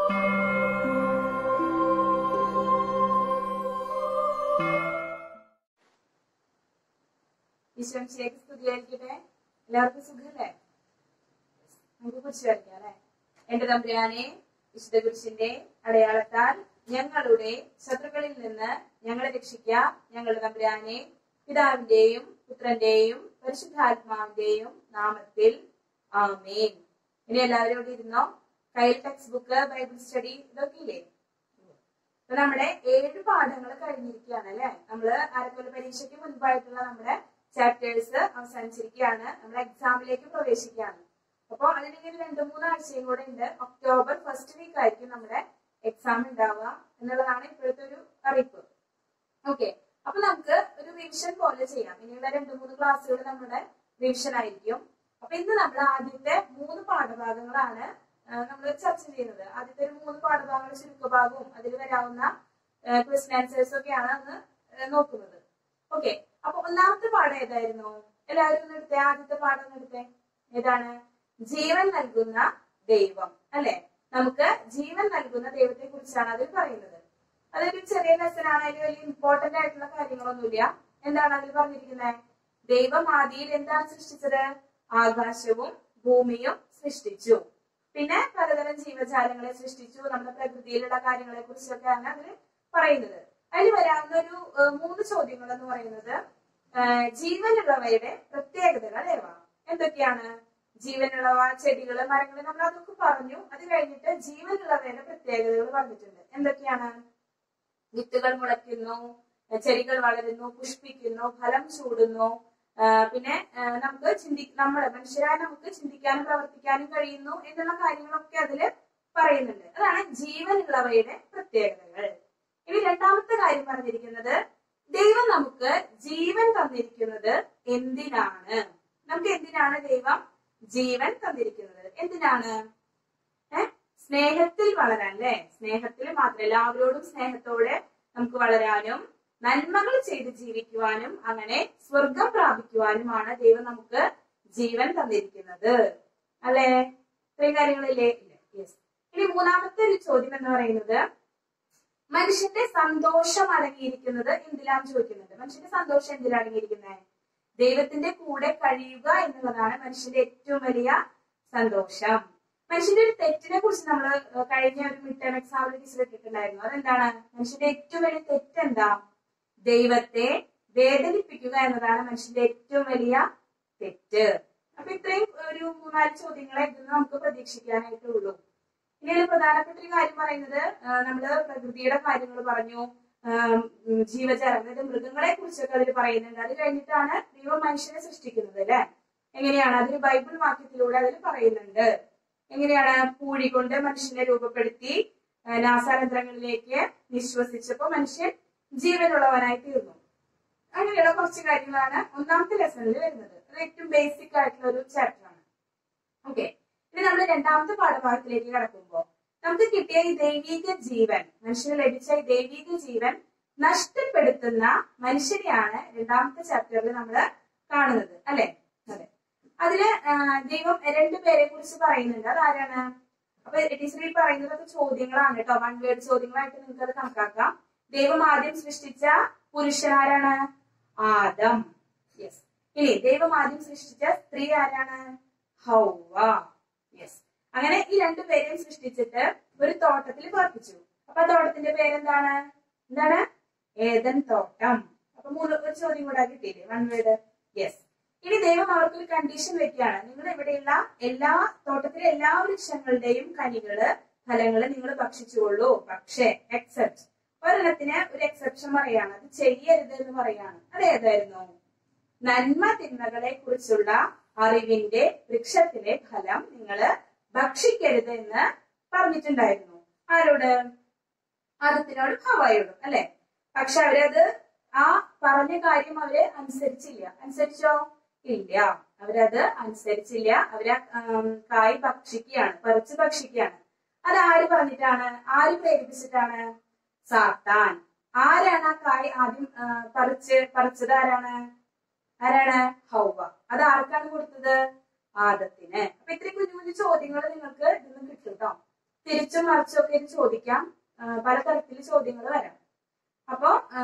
ഈശ്വരശേഖർ സ്തുതിയായിരിക്കട്ടെ എല്ലാവർക്കും സുഖല്ലേ നമുക്ക് കുറിച്ച് വരയ്ക്കാം അല്ലെ എന്റെ തമ്പുരാനെ വിശുദ്ധ കുരിശിന്റെ അടയാളത്താൽ ഞങ്ങളുടെ ശത്രുക്കളിൽ നിന്ന് ഞങ്ങളെ രക്ഷിക്കുക ഞങ്ങളുടെ തമ്പുരാനെ പിതാവിന്റെയും പുത്രന്റെയും പരിശുദ്ധാത്മാവിന്റെയും നാമത്തിൽ ആമേൻ ഇനി എല്ലാവരും ഇവിടെ ഇരുന്നോ കയ്യിൽ ടെക്സ്റ്റ് ബുക്ക് ബൈബിൾ സ്റ്റഡി ഇതൊക്കെ ഇല്ലേ അപ്പൊ നമ്മുടെ ഏഴ് പാഠങ്ങൾ കഴിഞ്ഞിരിക്കുകയാണ് അല്ലെ നമ്മള് അരക്കൊല്ല പരീക്ഷയ്ക്ക് മുൻപായിട്ടുള്ള നമ്മുടെ ചാപ്റ്റേഴ്സ് അവസാനിച്ചിരിക്കുകയാണ് നമ്മൾ എക്സാമിലേക്ക് പ്രവേശിക്കുകയാണ് അപ്പൊ അതിനിങ്ങനെ രണ്ടു മൂന്ന് ആഴ്ചയും കൂടെ ഉണ്ട് ഒക്ടോബർ ഫസ്റ്റ് വീക്ക് ആയിരിക്കും നമ്മുടെ എക്സാം ഉണ്ടാവുക എന്നുള്ളതാണ് ഇപ്പോഴത്തെ ഒരു അറിയിപ്പ് ഓക്കെ അപ്പൊ നമുക്ക് ഒരു റിവിഷൻ പോലെ ചെയ്യാം ഇനിയുള്ള രണ്ടു മൂന്ന് ക്ലാസ്സുകൾ നമ്മുടെ റിവിഷൻ ആയിരിക്കും അപ്പൊ ഇന്ന് നമ്മൾ ആദ്യത്തെ മൂന്ന് പാഠഭാഗങ്ങളാണ് നമ്മൾ ചർച്ച ചെയ്യുന്നത് ആദ്യത്തെ ഒരു മൂന്ന് പാഠഭാഗങ്ങൾ ചുരുക്കഭാഗവും അതിൽ വരാവുന്ന ക്വസ്റ്റ്യൻ ആൻസേഴ്സ് ഒക്കെയാണ് അന്ന് ഏഹ് നോക്കുന്നത് ഓക്കെ അപ്പൊ ഒന്നാമത്തെ പാഠം ഏതായിരുന്നു എല്ലാവരും ഒന്ന് എടുത്തേ ആദ്യത്തെ പാഠം ഒന്ന് എടുത്തേ ഏതാണ് ജീവൻ നൽകുന്ന ദൈവം അല്ലെ നമുക്ക് ജീവൻ നൽകുന്ന ദൈവത്തെ കുറിച്ചാണ് അതിൽ പറയുന്നത് അതൊരു ചെറിയ ലെസൺ ആണ് അതിൽ വലിയ ഇമ്പോർട്ടന്റ് ആയിട്ടുള്ള കാര്യങ്ങളൊന്നുമില്ല എന്താണ് അതിൽ പറഞ്ഞിരിക്കുന്നത് ദൈവം ആദിയിൽ എന്താണ് സൃഷ്ടിച്ചത് ആകാശവും ഭൂമിയും സൃഷ്ടിച്ചു പിന്നെ പലതരം ജീവജാലങ്ങളെ സൃഷ്ടിച്ചു നമ്മുടെ പ്രകൃതിയിലുള്ള കാര്യങ്ങളെ കുറിച്ചൊക്കെയാണ് അതിൽ പറയുന്നത് അതിൽ വരാവുന്ന ഒരു ഏഹ്, മൂന്ന് ചോദ്യങ്ങൾ എന്ന് പറയുന്നത് ഏഹ്, ജീവനുള്ളവയുടെ പ്രത്യേകതകൾ ഏവ എന്തൊക്കെയാണ് ജീവനുള്ളവ ചെടികള് മരങ്ങള് നമ്മൾ അതൊക്കെ പറഞ്ഞു അത് കഴിഞ്ഞിട്ട് ജീവനുള്ളവയുടെ പ്രത്യേകതകൾ പറഞ്ഞിട്ടുണ്ട് എന്തൊക്കെയാണ് വിത്തുകൾ മുളയ്ക്കുന്നു ചെടികൾ വളരുന്നു പുഷ്പിക്കുന്നു ഫലം ചൂടുന്നു ആ, പിന്നെ ആ, നമുക്ക് ചിന്തി നമ്മളെ മനുഷ്യരായ നമുക്ക് ചിന്തിക്കാനും പ്രവർത്തിക്കാനും കഴിയുന്നു എന്നുള്ള കാര്യങ്ങളൊക്കെ അതില് പറയുന്നുണ്ട് അതാണ് ജീവനുള്ളവയുടെ പ്രത്യേകതകൾ ഇനി രണ്ടാമത്തെ കാര്യം പറഞ്ഞിരിക്കുന്നത് ദൈവം നമുക്ക് ജീവൻ തന്നിരിക്കുന്നത് എന്തിനാണ് നമുക്ക് എന്തിനാണ് ദൈവം ജീവൻ തന്നിരിക്കുന്നത് എന്തിനാണ് ഏഹ് സ്നേഹത്തിൽ വളരാൻ അല്ലെ സ്നേഹത്തിൽ മാത്രം എല്ലാവരോടും സ്നേഹത്തോടെ നമുക്ക് വളരാനും നന്മകൾ ചെയ്ത് ജീവിക്കുവാനും അങ്ങനെ സ്വർഗം പ്രാപിക്കുവാനുമാണ് ദൈവം നമുക്ക് ജീവൻ തന്നിരിക്കുന്നത് അല്ലെ ഇത്രയും കാര്യങ്ങളില്ലേ ഇല്ല യെസ് ഇനി മൂന്നാമത്തെ ഒരു ചോദ്യം എന്ന് പറയുന്നത് മനുഷ്യന്റെ സന്തോഷം അടങ്ങിയിരിക്കുന്നത് എന്തിലാണ് ചോദിക്കുന്നുണ്ട് മനുഷ്യന്റെ സന്തോഷം എന്തിലാണ് അടങ്ങിയിരിക്കുന്നത് ദൈവത്തിന്റെ കൂടെ കഴിയുക എന്നുള്ളതാണ് മനുഷ്യന്റെ ഏറ്റവും വലിയ സന്തോഷം മനുഷ്യന്റെ ഒരു തെറ്റിനെ കുറിച്ച് നമ്മൾ കഴിഞ്ഞ ഒരു മിഡ് ടേം എക്സാമിൽ ടീച്ചർ ഇട്ടിട്ടുണ്ടായിരുന്നു അതെന്താണ് മനുഷ്യന്റെ ഏറ്റവും വലിയ തെറ്റെന്താ ദൈവത്തെ വേദനിപ്പിക്കുക എന്നതാണ് മനുഷ്യന്റെ ഏറ്റവും വലിയ തെറ്റ് അപ്പൊ ഇത്രയും ഒരു മൂന്നാല് ചോദ്യങ്ങളെ ഇതിന് നമുക്ക് പ്രതീക്ഷിക്കാനായിട്ടുള്ളൂ ഇനി അതിൽ പ്രധാനപ്പെട്ട ഒരു കാര്യം പറയുന്നത് ആ, നമ്മള് പ്രകൃതിയുടെ കാര്യങ്ങൾ പറഞ്ഞു ആം, ഉം, ജീവജാലം അതായത് മൃഗങ്ങളെ കുറിച്ചൊക്കെ അതിൽ പറയുന്നുണ്ട് അത് കഴിഞ്ഞിട്ടാണ് ദൈവം മനുഷ്യനെ സൃഷ്ടിക്കുന്നത് അല്ലെ എങ്ങനെയാണ് അതിൽ ബൈബിൾ വാക്യത്തിലൂടെ അതിൽ പറയുന്നുണ്ട് എങ്ങനെയാണ് പൂഴി കൊണ്ട് മനുഷ്യനെ രൂപപ്പെടുത്തി ആ, നാസാരന്ധ്രങ്ങളിലേക്ക് നിശ്വസിച്ചപ്പോ മനുഷ്യൻ ജീവനുള്ളവനായി തീർന്നു അങ്ങനെയുള്ള കുറച്ച് കാര്യങ്ങളാണ് ഒന്നാമത്തെ ലെസണിൽ വരുന്നത് അത് ഏറ്റവും ബേസിക് ആയിട്ടുള്ള ഒരു ചാപ്റ്റർ ആണ് ഓക്കെ ഇനി നമ്മൾ രണ്ടാമത്തെ പാഠഭാഗത്തിലേക്ക് കടക്കുമ്പോൾ നമുക്ക് കിട്ടിയ ഈ ദൈവീക ജീവൻ മനുഷ്യന് ലഭിച്ച ഈ ദൈവീക ജീവൻ നഷ്ടപ്പെടുത്തുന്ന മനുഷ്യരെയാണ് രണ്ടാമത്തെ ചാപ്റ്ററിൽ നമ്മൾ കാണുന്നത് അല്ലെ അതെ അതില് ആ, ദൈവം രണ്ടു പേരെ കുറിച്ച് പറയുന്നുണ്ട് അതാരാണ് അപ്പൊ ടീച്ചർ ഈ പറയുന്നതൊക്കെ ചോദ്യങ്ങളാണ് കേട്ടോ വൺ വേർഡ് ചോദ്യങ്ങളായിട്ട് നിങ്ങൾക്ക് അത് കണക്കാക്കാം ദൈവം ആദ്യം സൃഷ്ടിച്ച പുരുഷനാരാണ് ആദം യെസ് ഇനി ദൈവം ആദ്യം സൃഷ്ടിച്ച സ്ത്രീ ആരാണ് ഹൗവ യെസ് അങ്ങനെ ഈ രണ്ടുപേരെയും സൃഷ്ടിച്ചിട്ട് ഒരു തോട്ടത്തിൽ പാർപ്പിച്ചു അപ്പൊ ആ തോട്ടത്തിന്റെ പേരെന്താണ് എന്താണ് ഏതൻ തോട്ടം അപ്പൊ മൂന്ന് ഒരു ചോദ്യം കൂടെ കിട്ടിയില്ലേ വൺ വേർഡ് യെസ് ഇനി ദൈവം അവർക്ക് ഒരു കണ്ടീഷൻ വെക്കുകയാണ് നിങ്ങൾ ഇവിടെയുള്ള എല്ലാ തോട്ടത്തിലെ എല്ലാ വൃക്ഷങ്ങളുടെയും കനികള് ഫലങ്ങള് നിങ്ങൾ ഭക്ഷിച്ചുകൊള്ളൂ പക്ഷേ എക്സെപ്റ്റ് ഒരെണ്ണത്തിന് ഒരു എക്സെപ്ഷൻ പറയാണ് അത് ചെയ്യരുത് എന്ന് പറയാണ് അത് ഏതായിരുന്നു നന്മ തിന്മകളെ കുറിച്ചുള്ള അറിവിന്റെ വൃക്ഷത്തിലെ ഫലം നിങ്ങൾ ഭക്ഷിക്കരുത് എന്ന് പറഞ്ഞിട്ടുണ്ടായിരുന്നു ആരോട് ആദത്തിനോടും ഹവായോടും അല്ലെ പക്ഷെ അവരത് ആ പറഞ്ഞ കാര്യം അവര് അനുസരിച്ചില്ല അനുസരിച്ചോ ഇല്ല അവരത് അനുസരിച്ചില്ല അവര് ആ, ഉം, കായ് ഭക്ഷിക്കുകയാണ് പറിച്ച് ഭക്ഷിക്കുകയാണ് അത് ആര് പറഞ്ഞിട്ടാണ് ആര് പ്രേരിപ്പിച്ചിട്ടാണ് സാത്താൻ ആരാണ് ആ കായ് ആദ്യം ആ, പറിച്ച് പറിച്ചത് ആരാണ് ആരാണ് ഹൗവ അത് ആർക്കാണ് കൊടുത്തത് ആദത്തിന് അപ്പൊ ഇത്രയും കുഞ്ഞു കുഞ്ഞു ചോദ്യങ്ങൾ നിങ്ങൾക്ക് ഇതിന്ന് കിട്ടും കേട്ടോ തിരിച്ചും മറിച്ചും ഒക്കെ ഇത് ചോദിക്കാം ആ, പലതരത്തിൽ ചോദ്യങ്ങൾ വരാം അപ്പൊ ആ,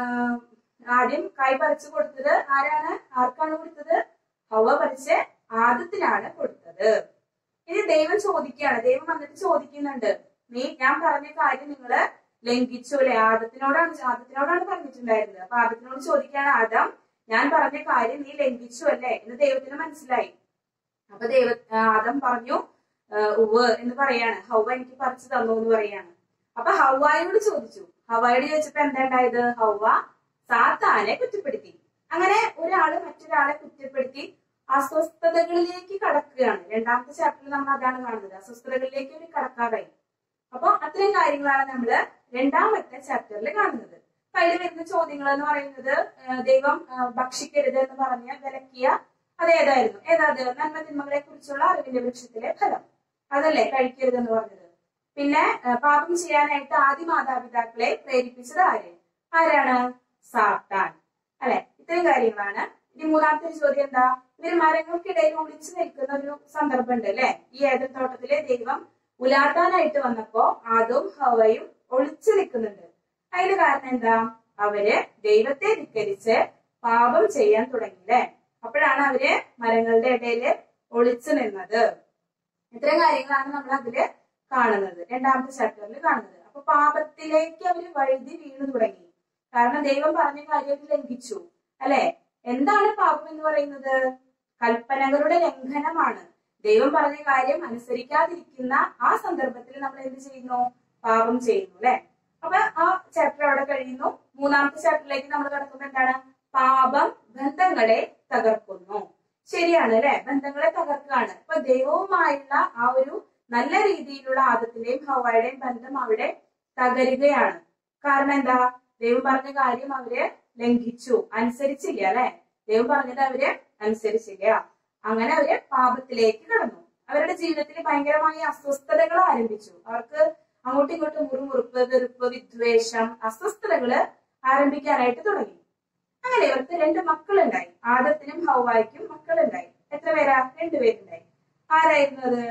ആദ്യം കൈ പറിച്ചു കൊടുത്തത് ആരാണ് ആർക്കാണ് കൊടുത്തത് ഹവ പറിച്ച് ആദത്തിനാണ് കൊടുത്തത് ഇനി ദൈവം ചോദിക്കുകയാണ് ദൈവം വന്നിട്ട് ചോദിക്കുന്നുണ്ട് നീ ഞാൻ പറഞ്ഞ കാര്യം നിങ്ങള് ലംഘിച്ചു അല്ലെ ആദത്തിനോടാണ് ആദത്തിനോടാണ് പറഞ്ഞിട്ടുണ്ടായിരുന്നത് അപ്പൊ ആദത്തിനോട് ചോദിക്കുകയാണ് ആദം ഞാൻ പറഞ്ഞ കാര്യം നീ ലംഘിച്ചു അല്ലേ എന്ന് ദൈവത്തിന് മനസ്സിലായി അപ്പൊ ദൈവ ആദം പറഞ്ഞു ആ, ഉവ് എന്ന് പറയാണ് ഹൗവ എനിക്ക് പറിച്ചു തന്നു എന്ന് പറയാണ് അപ്പൊ ഹൗവായോട് ചോദിച്ചു ഹവായോട് ചോദിച്ചപ്പോ എന്താ ഉണ്ടായത് ഹൗവ സാത്താനെ കുറ്റപ്പെടുത്തി അങ്ങനെ ഒരാള് മറ്റൊരാളെ കുറ്റപ്പെടുത്തി അസ്വസ്ഥതകളിലേക്ക് കടക്കുകയാണ് രണ്ടാമത്തെ ചാപ്റ്ററിൽ നമ്മൾ അതാണ് കാണുന്നത് അസ്വസ്ഥതകളിലേക്ക് ഒരു കടക്കാറായി അപ്പൊ അത്രയും കാര്യങ്ങളാണ് നമ്മള് രണ്ടാമത്തെ ചാപ്റ്ററിൽ കാണുന്നത് അപ്പൊ അതിൽ വരുന്ന ചോദ്യങ്ങൾ എന്ന് പറയുന്നത് ആ, ദൈവം ആ, ഭക്ഷിക്കരുത് എന്ന് പറഞ്ഞ് വിലക്കിയ അത് ഏതായിരുന്നു ഏതാത് നന്മ തിന്മകളെ കുറിച്ചുള്ള അറിവിന്റെ വൃക്ഷത്തിലെ ഫലം അതല്ലേ കഴിക്കരുത് എന്ന് പറഞ്ഞത് പിന്നെ ആ, പാപം ചെയ്യാനായിട്ട് ആദ്യ മാതാപിതാക്കളെ പ്രേരിപ്പിച്ചത് ആര് ആരാണ് സാത്താൻ അല്ലെ ഇത്രയും കാര്യങ്ങളാണ് ഇനി മൂന്നാമത്തെ ഒരു ചോദ്യം എന്താ ഇവര് മരങ്ങൾക്കിടയിൽ ഒളിച്ചു നിൽക്കുന്ന ഒരു സന്ദർഭം ഉണ്ട് അല്ലെ ഈ ഏതൻ തോട്ടത്തിലെ ദൈവം ഉലാത്താനായിട്ട് വന്നപ്പോ ആദവും ഹവയും ഒളിച്ചു നിൽക്കുന്നുണ്ട് അതിന് കാരണം എന്താ അവര് ദൈവത്തെ ധിക്കരിച്ച് പാപം ചെയ്യാൻ തുടങ്ങി അല്ലെ അപ്പോഴാണ് അവര് മരങ്ങളുടെ ഇടയിൽ ഒളിച്ചു നിന്നത് ഇത്തരം കാര്യങ്ങളാണ് നമ്മൾ അതില് കാണുന്നത് രണ്ടാമത്തെ ചാപ്റ്ററിൽ കാണുന്നത് അപ്പൊ പാപത്തിലേക്ക് അവര് വഴുതി വീണു തുടങ്ങി കാരണം ദൈവം പറഞ്ഞ കാര്യം അവര് ലംഘിച്ചു അല്ലെ എന്താണ് പാപം എന്ന് പറയുന്നത് കൽപ്പനകളുടെ ലംഘനമാണ് ദൈവം പറഞ്ഞ കാര്യം അനുസരിക്കാതിരിക്കുന്ന ആ സന്ദർഭത്തിൽ നമ്മൾ എന്ത് ചെയ്യുന്നു പാപം ചെയ്യുന്നു അല്ലെ അപ്പൊ ആ ചാപ്റ്റർ അവിടെ കഴിയുന്നു മൂന്നാമത്തെ ചാപ്റ്ററിലേക്ക് നമ്മൾ കിടക്കുമ്പോൾ എന്താണ് പാപം ബന്ധങ്ങളെ തകർക്കുന്നു ശരിയാണ് അല്ലെ ബന്ധങ്ങളെ തകർക്കുകയാണ് അപ്പൊ ദൈവവുമായുള്ള ആ ഒരു നല്ല രീതിയിലുള്ള ആദത്തിന്റെയും ഹവായുടെയും ബന്ധം അവിടെ തകരുകയാണ് കാരണം എന്താ ദൈവം പറഞ്ഞ കാര്യം അവര് ലംഘിച്ചു അനുസരിച്ചില്ല അല്ലെ ദൈവം പറഞ്ഞത് അവര് അനുസരിച്ചില്ല അങ്ങനെ അവര് പാപത്തിലേക്ക് കടന്നു അവരുടെ ജീവിതത്തിൽ ഭയങ്കരമായ അസ്വസ്ഥതകൾ ആരംഭിച്ചു അവർക്ക് അങ്ങോട്ടും ഇങ്ങോട്ടും മുറുമുറുപ്പ് വെറുപ്പ് വിദ്വേഷം അസ്വസ്ഥതകള് ആരംഭിക്കാനായിട്ട് തുടങ്ങി അങ്ങനെ ഇവർക്ക് രണ്ട് മക്കളുണ്ടായി ആദത്തിനും ഹൗവായ്ക്കും മക്കളുണ്ടായി എത്ര പേരാ രണ്ടുപേരുണ്ടായി ആരായിരുന്നു അത്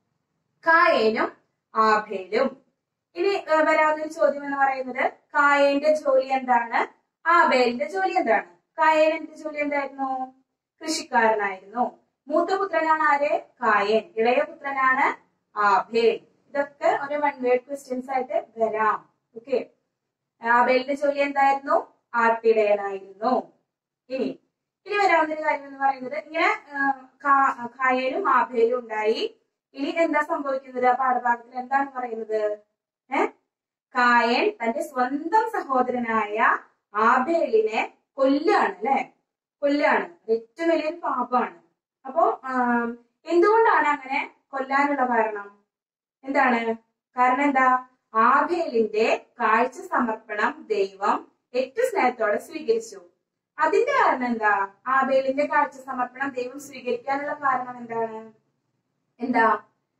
കായേനും ആഭേലും ഇനി ഏഹ്, വരാവുന്ന ഒരു ചോദ്യം എന്ന് പറയുന്നത് കായേന്റെ ജോലി എന്താണ് ആബേലിന്റെ ജോലി എന്താണ് കായേന്റെ ജോലി എന്തായിരുന്നു കൃഷിക്കാരനായിരുന്നു മൂത്ത പുത്രനാണ് ആര് കായൻ ഇളയ പുത്രനാണ് ആബേൽ ഇതൊക്കെ ഒരു വൺ വേർഡ് ക്വസ്റ്റ്യൻസ് ആയിട്ട് വരാം ഓക്കെ ആബേലിന്റെ ജോലി എന്തായിരുന്നു ആട്ടിടയനായിരുന്നു ഇനി ഇനി വരാവുന്ന ഒരു കാര്യം എന്ന് പറയുന്നത് ഇങ്ങനെ ആ, കാ- കായനും ആബേലും ഉണ്ടായി ഇനി എന്താ സംഭവിക്കുന്നത് ആ പാഠഭാഗത്തിൽ എന്താണ് പറയുന്നത് ഏ കായൻ തന്റെ സ്വന്തം സഹോദരനായ ആബേലിനെ കൊല്ലാണ് അല്ലെ കൊല്ലാണ് അത് ഏറ്റവും വലിയൊരു പാപമാണ് അപ്പോ ആം, എന്തുകൊണ്ടാണ് അങ്ങനെ കൊല്ലാനുള്ള കാരണം എന്താണ് കാരണം എന്താ ആബേലിന്റെ കാഴ്ച സമർപ്പണം ദൈവം ഏറ്റവും സ്നേഹത്തോടെ സ്വീകരിച്ചു അതിന്റെ കാരണം എന്താ ആബേലിന്റെ കാഴ്ച സമർപ്പണം ദൈവം സ്വീകരിക്കാനുള്ള കാരണം എന്താണ് എന്താ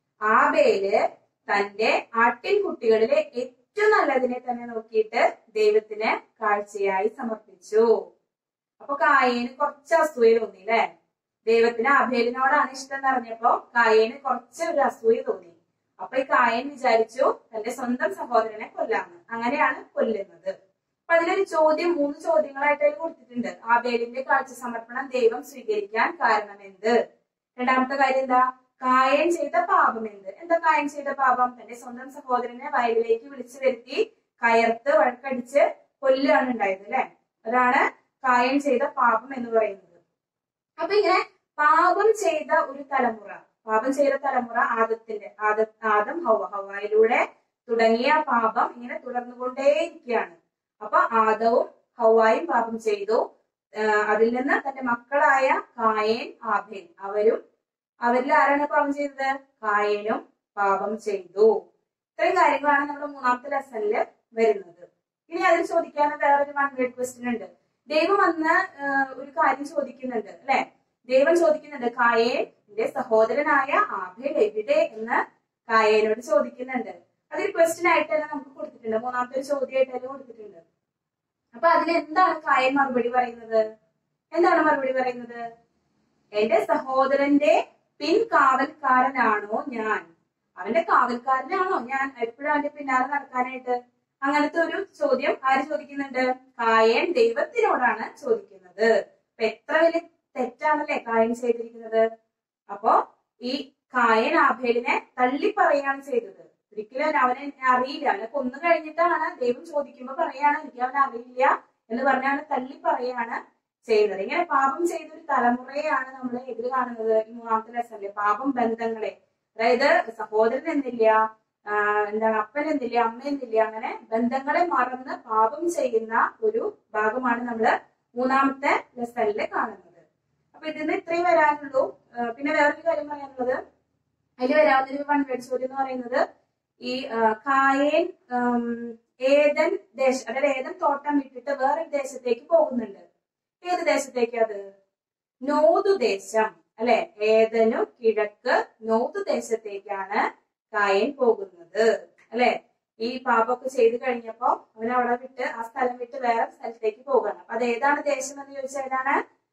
ആബേല് തന്റെ ആട്ടിൻകുട്ടികളിലെ ഏറ്റവും നല്ലതിനെ തന്നെ നോക്കിയിട്ട് ദൈവത്തിന് കാഴ്ചയായി സമർപ്പിച്ചു അപ്പൊ കായേന് കുറച്ച് അസൂയ തോന്നി അല്ലെ ദൈവത്തിന് ആബേലിനോടാണ് ഇഷ്ടം എന്ന് അറിഞ്ഞപ്പോ കായേന് കുറച്ച് ഒരു അസൂയ തോന്നി അപ്പൊ ഈ കായൻ വിചാരിച്ചു തന്റെ സ്വന്തം സഹോദരനെ കൊല്ലാന്ന് അങ്ങനെയാണ് കൊല്ലുന്നത് അപ്പൊ അതിലൊരു ചോദ്യം മൂന്ന് ചോദ്യങ്ങളായിട്ട് അതിൽ കൊടുത്തിട്ടുണ്ട് ആബേലിന്റെ കാഴ്ച സമർപ്പണം ദൈവം സ്വീകരിക്കാൻ കാരണം എന്ത് രണ്ടാമത്തെ കാര്യം എന്താ കായൻ ചെയ്ത പാപം എന്ത് എന്താ കായൻ ചെയ്ത പാപം തന്റെ സ്വന്തം സഹോദരനെ വയലിലേക്ക് വിളിച്ചു വരുത്തി കയർത്ത് വഴക്കടിച്ച് കൊല്ലുകയാണ് ഉണ്ടായത് അല്ലെ അതാണ് കായൻ ചെയ്ത പാപം എന്ന് പറയുന്നത് അപ്പൊ ഇങ്ങനെ പാപം ചെയ്ത ഒരു തലമുറ പാപം ചെയ്ത തലമുറ ആദത്തിന്റെ ആദ ആദം ഹവ ഹവായിലൂടെ തുടങ്ങിയ പാപം ഇങ്ങനെ തുടർന്നുകൊണ്ടേയിരിക്കുകയാണ് അപ്പൊ ആദവും ഹവായും പാപം ചെയ്തു ആഹ് അതിൽ നിന്ന് തന്റെ മക്കളായ കായേൻ ആബേൽ അവരും അവരിൽ ആരാണ് പാപം ചെയ്തത് കായേനും പാപം ചെയ്തു ഇത്രയും കാര്യങ്ങളാണ് നമ്മുടെ മൂന്നാമത്തെ ലെസണിൽ വരുന്നത് ഇനി അതിൽ ചോദിക്കാൻ വേറൊരു വൺ വേർഡ് ക്വസ്റ്റ്യൻ ഉണ്ട് ദൈവം വന്ന് ആഹ് ഒരു കാര്യം ചോദിക്കുന്നുണ്ട് അല്ലെ ദൈവം ചോദിക്കുന്നുണ്ട് കായേന്റെ സഹോദരനായ ആബേൽ എവിടെ എന്ന് കായേനോട് ചോദിക്കുന്നുണ്ട് അതൊരു ക്വസ്റ്റ്യൻ ആയിട്ട് തന്നെ നമുക്ക് കൊടുത്തിട്ടുണ്ട് മൂന്നാമത്തെ ഒരു ചോദ്യമായിട്ട് തന്നെ കൊടുത്തിട്ടുണ്ട് അപ്പൊ അതിന് എന്താണ് കായൻ മറുപടി പറയുന്നത് എന്താണ് മറുപടി പറയുന്നത് എന്റെ സഹോദരന്റെ പിൻകാവൽക്കാരനാണോ ഞാൻ അവന്റെ കാവൽക്കാരനാണോ ഞാൻ എപ്പോഴും അവന്റെ പിന്നാലെ നടക്കാനായിട്ട് അങ്ങനത്തെ ഒരു ചോദ്യം ആര് ചോദിക്കുന്നുണ്ട് കായൻ ദൈവത്തിനോടാണ് ചോദിക്കുന്നത് അപ്പൊ എത്ര വലിയ തെറ്റാണല്ലേ കായൻ ചെയ്തിരിക്കുന്നത് അപ്പോ ഈ കായൻ ആഭേലിനെ തള്ളി പറയാണ് ചെയ്തത് ഒരിക്കലും അവനെ അറിയില്ല അവനെ കൊന്നു കഴിഞ്ഞിട്ടാണ് ദൈവം ചോദിക്കുമ്പോ പറയാണ് എനിക്ക് അവനെ അറിയില്ല എന്ന് പറഞ്ഞ് അവനെ തള്ളി പറയാണ് ചെയ്യുന്നത് ഇങ്ങനെ പാപം ചെയ്ത ഒരു തലമുറയെയാണ് നമ്മൾ എതിര് കാണുന്നത് ഈ മൂന്നാമത്തെ ലെസണില് പാപം ബന്ധങ്ങളെ അതായത് സഹോദരൻ എന്നില്ല ആഹ് എന്താണ് അപ്പൻ എന്നില്ല അമ്മ എന്നില്ല അങ്ങനെ ബന്ധങ്ങളെ മറന്ന് പാപം ചെയ്യുന്ന ഒരു ഭാഗമാണ് നമ്മൾ മൂന്നാമത്തെ ലെസണിൽ കാണുന്നത് അപ്പൊ ഇതിന് ഇത്രയും വരാനുള്ളൂ ആഹ് പിന്നെ വേറൊരു കാര്യം പറയാനുള്ളത് അതിൽ വരാവുന്ന ഒരു വൺ വേർഡ് ചോദ്യം എന്ന് പറയുന്നത് ഈ ആഹ് കായേൻ ഉം, ഏതൻ ദേശം അതായത് ഏതൻ തോട്ടം വിട്ടിട്ട് വേറൊരു ദേശത്തേക്ക് പോകുന്നുണ്ട് ഏത് ദേശത്തേക്ക് അത് നോതു ദേശം അല്ലെ ഏതനു കിഴക്ക് നോതു ദേശത്തേക്കാണ് കായൻ പോകുന്നത് അല്ലെ ഈ പാപമൊക്കെ ചെയ്തു കഴിഞ്ഞപ്പോ അവൻ അവിടെ വിട്ട് ആ സ്ഥലം വിട്ട് വേറെ സ്ഥലത്തേക്ക് പോകണം അപ്പൊ അത് ഏതാണ് ദേശം എന്ന് ചോദിച്ചാൽ ഏതാണ്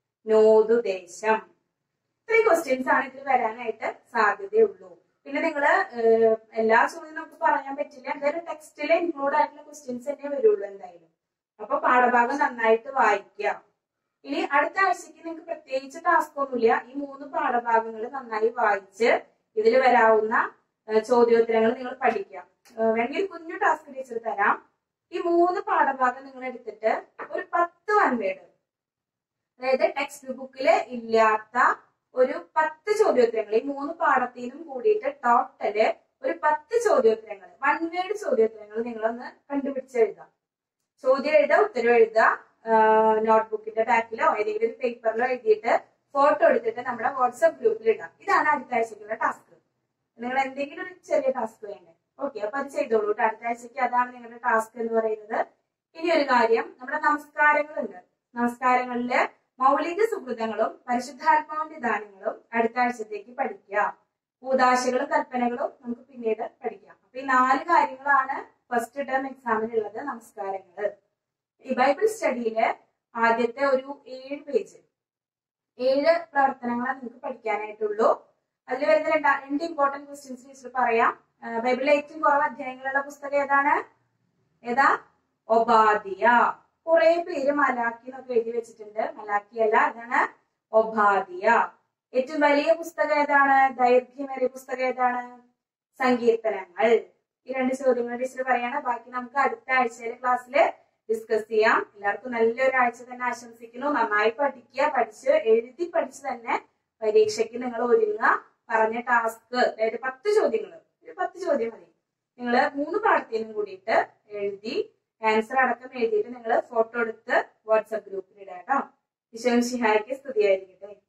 നോതു ദേശം ഇത്രയും ക്വസ്റ്റ്യൻസ് ആണ് ഇതിൽ വരാനായിട്ട് സാധ്യതയുള്ളൂ പിന്നെ നിങ്ങള് ഏഹ്, എല്ലാ ചോദ്യം നമുക്ക് പറയാൻ പറ്റില്ല എന്തായാലും ടെക്സ്റ്റിൽ ഇൻക്ലൂഡ് ആയിട്ടുള്ള ക്വസ്റ്റ്യൻസ് തന്നെ വരുള്ളൂ എന്തായാലും അപ്പൊ പാഠഭാഗം നന്നായിട്ട് വായിക്കുക ഇനി അടുത്ത ആഴ്ചക്ക് നിങ്ങൾക്ക് പ്രത്യേകിച്ച് ടാസ്ക് ഒന്നുമില്ല ഈ മൂന്ന് പാഠഭാഗങ്ങൾ നന്നായി വായിച്ച് ഇതിൽ വരാവുന്ന ഏഹ്, ചോദ്യോത്തരങ്ങൾ നിങ്ങൾ പഠിക്കാം ഏഹ്, വേണമെങ്കിൽ ഒരു കുഞ്ഞു ടാസ്ക് ടീച്ചർ തരാം ഈ മൂന്ന് പാഠഭാഗം നിങ്ങൾ എടുത്തിട്ട് ഒരു പത്ത് വൺവേഡ് അതായത് ടെക്സ്റ്റ് ബുക്കില് ഇല്ലാത്ത ഒരു പത്ത് ചോദ്യോത്തരങ്ങൾ ഈ മൂന്ന് പാഠത്തിനും കൂടിയിട്ട് ടോട്ടല് ഒരു പത്ത് ചോദ്യോത്തരങ്ങൾ വൺ വേർഡ് ചോദ്യോത്തരങ്ങൾ നിങ്ങളൊന്ന് കണ്ടുപിടിച്ച് എഴുതാം ചോദ്യം എഴുതുക ഉത്തരം എഴുതുക നോട്ട്ബുക്കിന്റെ ബാക്കിലോ ഏതെങ്കിലും ഒരു പേപ്പറിലോ എഴുതിയിട്ട് ഫോട്ടോ എടുത്തിട്ട് നമ്മുടെ വാട്സപ്പ് ഗ്രൂപ്പിൽ ഇടാം ഇതാണ് അടുത്ത ആഴ്ചക്കുള്ള ടാസ്ക് നിങ്ങൾ എന്തെങ്കിലും ഒരു ചെറിയ ടാസ്ക് വേണ്ടേ ഓക്കെ അപ്പൊ അത് ചെയ്തോളൂ കേട്ടോ അടുത്ത ആഴ്ചക്ക് അതാണ് നിങ്ങളുടെ ടാസ്ക് എന്ന് പറയുന്നത് ഇനി ഒരു കാര്യം നമ്മുടെ നമസ്കാരങ്ങളുണ്ട് നമസ്കാരങ്ങളില് മൗലിക സുഹൃതങ്ങളും പരിശുദ്ധാത്മാവിന്റെ ദാനങ്ങളും അടുത്ത ആഴ്ചത്തേക്ക് പഠിക്കുക കൂതാശകളും കൽപ്പനകളും നമുക്ക് പിന്നീട് പഠിക്കാം അപ്പൊ ഈ നാല് കാര്യങ്ങളാണ് ഫസ്റ്റ് ടേം എക്സാമിനുള്ളത് നമസ്കാരങ്ങള് ഈ ബൈബിൾ സ്റ്റഡിയില് ആദ്യത്തെ ഒരു ഏഴ് പേജ് ഏഴ് പ്രവർത്തനങ്ങളാണ് നിങ്ങൾക്ക് പഠിക്കാനായിട്ടുള്ളൂ അതിൽ വരുന്ന രണ്ടാ രണ്ട് ഇമ്പോർട്ടന്റ് ക്വസ്റ്റ്യൻസ് ടീച്ചർ പറയാം ആ, ബൈബിളിലെ ഏറ്റവും കുറവ് അധ്യായങ്ങളുള്ള പുസ്തകം ഏതാണ് ഏതാ ഒബാദിയ കുറെ പേര് മലാക്കി എന്നൊക്കെ എഴുതി വെച്ചിട്ടുണ്ട് മലാക്കി അല്ല അതാണ് ഒബാദിയ ഏറ്റവും വലിയ പുസ്തകം ഏതാണ് ദൈർഘ്യമേറിയ പുസ്തകം ഏതാണ് സങ്കീർത്തനങ്ങൾ ഈ രണ്ട് ചോദ്യങ്ങൾ ടീച്ചർ പറയാണ് ബാക്കി നമുക്ക് അടുത്ത ആഴ്ചയിലെ ക്ലാസ്സിൽ ഡിസ്കസ് ചെയ്യാം എല്ലാവർക്കും നല്ലൊരു ആഴ്ച തന്നെ ആശംസിക്കുന്നു നന്നായി പഠിക്കുക പഠിച്ച് എഴുതി പഠിച്ച് തന്നെ പരീക്ഷയ്ക്ക് നിങ്ങൾ ഒരുങ്ങുക പറഞ്ഞ ടാസ്ക് അതായത് പത്ത് ചോദ്യങ്ങൾ ഒരു പത്ത് ചോദ്യം മതി നിങ്ങൾ മൂന്ന് പാഠത്തിനും കൂടിയിട്ട് എഴുതി ആൻസർ അടക്കം എഴുതിയിട്ട് നിങ്ങൾ ഫോട്ടോ എടുത്ത് വാട്സപ്പ് ഗ്രൂപ്പിൽ ഇടാം കേട്ടോ വിശ്വം ഷിഹായ്ക്ക് സ്തുതിയായിരിക്കട്ടെ